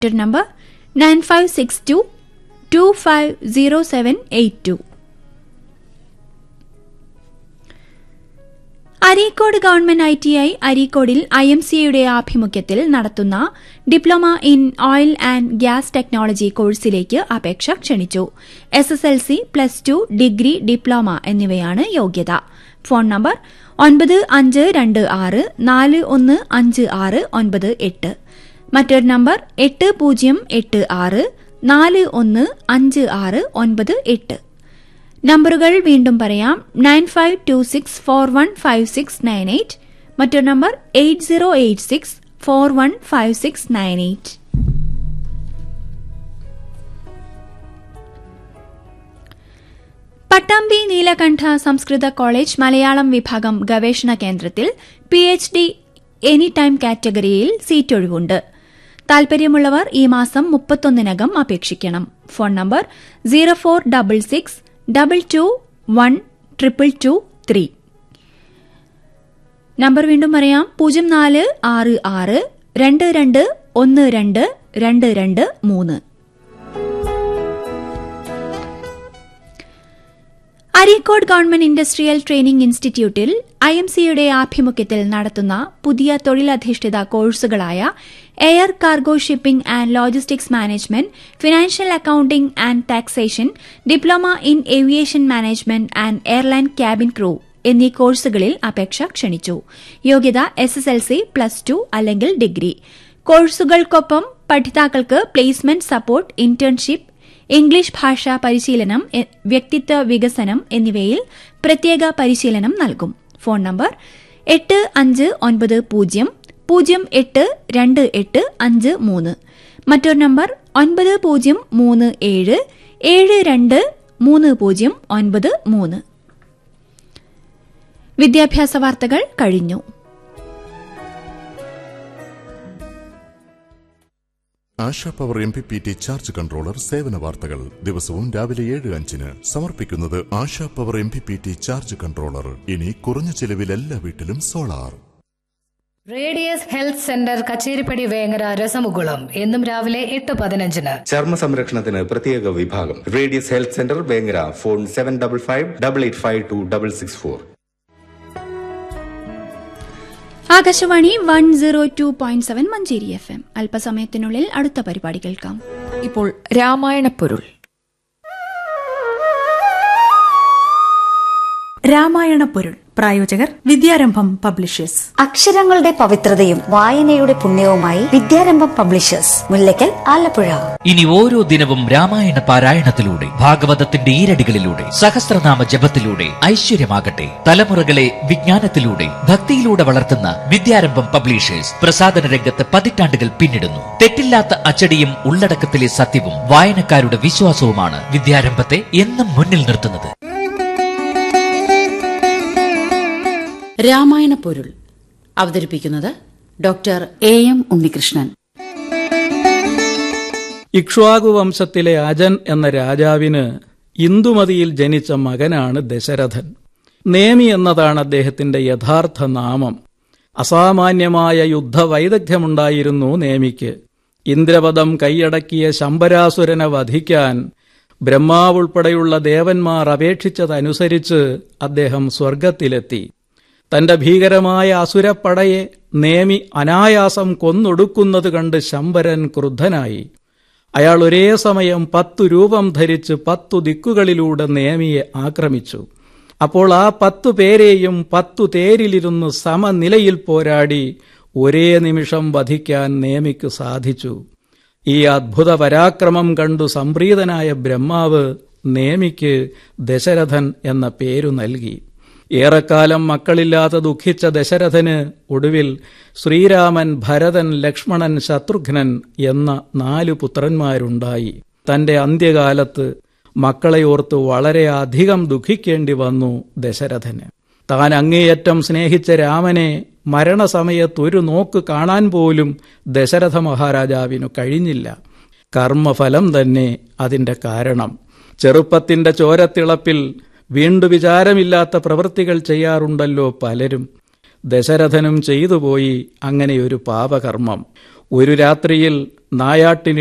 number nine five six two two five zero seven eight two Areekode government I T I അരീക്കോടിൽ I M സിയുടെ ആഭിമുഖ്യത്തിൽ നടത്തുന്ന diploma in oil and gas technology കോഴ്സിലേക്ക് അപേക്ഷ ക്ഷണിച്ചു S S L C plus two degree diploma എന്നിവയാണ് യോഗ്യത phone number ഒൻപത് അഞ്ച് രണ്ട് ആറ് നാല് ഒന്ന് അഞ്ച് ആറ് ഒൻപത് എട്ട് മറ്റൊരു നമ്പർ എട്ട് പൂജ്യം എട്ട് ആറ് നാല് ഒന്ന് അഞ്ച് ആറ് ഒൻപത് എട്ട് നമ്പറുകൾ വീണ്ടും പറയാം nine five two six four one five six nine eight മറ്റൊരു number eight zero eight six four one five six nine eight Pattambi Neelakanta സംസ്കൃത കോളേജ് മലയാളം വിഭാഗം ഗവേഷണ കേന്ദ്രത്തിൽ P H D any time category സീറ്റൊഴിവുണ്ട് താൽപര്യമുള്ളവർ ഈ മാസം മുപ്പത്തൊന്നിനകം അപേക്ഷിക്കണം phone number zero four double six double two one triple two three number വീണ്ടും പറയാം പൂജ്യം നാല് ആറ് ആറ് രണ്ട് രണ്ട് ഒന്ന് രണ്ട് രണ്ട് രണ്ട് മൂന്ന് അരീക്കോട് ഗവൺമെന്റ് ഇൻഡസ്ട്രിയൽ ട്രെയിനിംഗ് ഇൻസ്റ്റിറ്റ്യൂട്ടിൽ ഐ എം സിയുടെ ആഭിമുഖ്യത്തിൽ നടത്തുന്ന പുതിയ തൊഴിലധിഷ്ഠിത കോഴ്സുകളായ air cargo shipping and logistics management financial accounting and taxation diploma in aviation management and airline cabin crew എന്നീ കോഴ്സുകളിൽ അപേക്ഷ ക്ഷണിച്ചു യോഗ്യത S S L C plus two അല്ലെങ്കിൽ ഡിഗ്രി കോഴ്സുകൾക്കൊപ്പം പഠിതാക്കൾക്ക് പ്ലേസ്മെന്റ് സപ്പോർട്ട് ഇന്റേൺഷിപ്പ് ഇംഗ്ലീഷ് ഭാഷാ പരിശീലനം വ്യക്തിത്വ വികസനം എന്നിവയിൽ പ്രത്യേക പരിശീലനം നൽകും ഫോൺ നമ്പർ എട്ട് അഞ്ച് ഒൻപത് പൂജ്യം പൂജ്യം എട്ട് രണ്ട് എട്ട് അഞ്ച് മൂന്ന് മറ്റൊരു നമ്പർ ഒൻപത് പൂജ്യം മൂന്ന് ഏഴ് ഏഴ് രണ്ട് മൂന്ന് പൂജ്യം ഒൻപത് മൂന്ന് വിദ്യാഭ്യാസ വാർത്തകൾ കഴിഞ്ഞു Asha power M P P T charge controller സേവന വാർത്തകൾ ദിവസവും രാവിലെ ഏഴ് അഞ്ചിന് സമർപ്പിക്കുന്നത് Asha power M P P T charge controller ഇനി കുറഞ്ഞ ചിലവിൽ എല്ലാ വീട്ടിലും solar radius health centre Kacheripadi Vengara Rasamukulam എന്നും രാവിലെ എട്ട് പതിനഞ്ചിന് ചർമ്മ സംരക്ഷണത്തിന് പ്രത്യേക വിഭാഗം radius health centre Vengara phone seven double five double eight five two double six four Akashvani one zero two point seven Manjeri F M അല്പസമയത്തിനുള്ളിൽ അടുത്ത പരിപാടി കേൾക്കാം ഇപ്പോൾ രാമായണപ്പൊരുൾ രാമായണപ്പൊരുൾ പ്രായോജകർ വിദ്യാരംഭം പബ്ലിഷേഴ്സ് അക്ഷരങ്ങളുടെ പവിത്രതയും വായനയുടെ പുണ്യവുമായി വിദ്യാരംഭം പബ്ലിഷേഴ്സ് മുല്ലയ്ക്കൽ ആലപ്പുഴ ഇനി ഓരോ ദിനവും രാമായണ പാരായണത്തിലൂടെ ഭാഗവതത്തിന്റെ ഈരടികളിലൂടെ സഹസ്രനാമ ജപത്തിലൂടെ ഐശ്വര്യമാകട്ടെ തലമുറകളെ വിജ്ഞാനത്തിലൂടെ ഭക്തിയിലൂടെ വളർത്തുന്ന വിദ്യാരംഭം പബ്ലിഷേഴ്സ് പ്രസാദന രംഗത്ത് പതിറ്റാണ്ടുകൾ പിന്നിടുന്നു തെറ്റില്ലാത്ത അച്ചടിയും ഉള്ളടക്കത്തിലെ സത്യവും വായനക്കാരുടെ വിശ്വാസവുമാണ് വിദ്യാരംഭത്തെ എന്നും മുന്നിൽ നിർത്തുന്നത് രാമായണ പൊരുൾ അവതരിപ്പിക്കുന്നത് doctor A M Unnikrishnan Ikshvaku വംശത്തിലെ അജൻ എന്ന രാജാവിന് ഇന്ദുമതിയിൽ ജനിച്ച മകനാണ് ദശരഥൻ നേമി എന്നതാണ് അദ്ദേഹത്തിന്റെ യഥാർത്ഥ നാമം അസാമാന്യമായ യുദ്ധവൈദഗ്ധ്യമുണ്ടായിരുന്നു നേമിക്ക് ഇന്ദ്രപദം കൈയടക്കിയ ശമ്പരാസുരനെ വധിക്കാൻ ബ്രഹ്മാവുൾപ്പെടെയുള്ള ദേവന്മാർ അപേക്ഷിച്ചതനുസരിച്ച് അദ്ദേഹം സ്വർഗത്തിലെത്തി തന്റെ ഭീകരമായ അസുരപ്പടയെ നേമി അനായാസം കൊന്നൊടുക്കുന്നത് കണ്ട് ശമ്പരൻ ക്രുദ്ധനായി അയാൾ ഒരേ സമയം പത്തു രൂപം ധരിച്ച് പത്തു ദിക്കുകളിലൂടെ നേമിയെ ആക്രമിച്ചു അപ്പോൾ ആ പത്തു പേരെയും പത്തു തേരിലിരുന്ന് സമനിലയിൽ പോരാടി ഒരേ നിമിഷം വധിക്കാൻ നേമിക്ക് സാധിച്ചു ഈ അദ്ഭുത പരാക്രമം കണ്ടു സംപ്രീതനായ ബ്രഹ്മാവ് നേമിക്ക് ദശരഥൻ എന്ന പേരു നൽകി ഏറെക്കാലം മക്കളില്ലാതെ ദുഃഖിച്ച ദശരഥന് ഒടുവിൽ ശ്രീരാമൻ ഭരതൻ ലക്ഷ്മണൻ ശത്രുഘ്നൻ എന്ന നാലു പുത്രന്മാരുണ്ടായി തന്റെ അന്ത്യകാലത്ത് മക്കളെ ഓർത്ത് വളരെ അധികം ദുഃഖിക്കേണ്ടി വന്നു ദശരഥന് താൻ അങ്ങേയറ്റം സ്നേഹിച്ച രാമനെ മരണസമയത്ത് ഒരു നോക്ക് കാണാൻ പോലും ദശരഥ മഹാരാജാവിനു കഴിഞ്ഞില്ല കർമ്മഫലം തന്നെ അതിന്റെ കാരണം ചെറുപ്പത്തിന്റെ ചോരത്തിളപ്പിൽ വീണ്ടു വിചാരമില്ലാത്ത പ്രവൃത്തികൾ ചെയ്യാറുണ്ടല്ലോ പലരും ദശരഥനും ചെയ്തുപോയി അങ്ങനെ ഒരു പാപകർമ്മം ഒരു രാത്രിയിൽ നായാട്ടിന്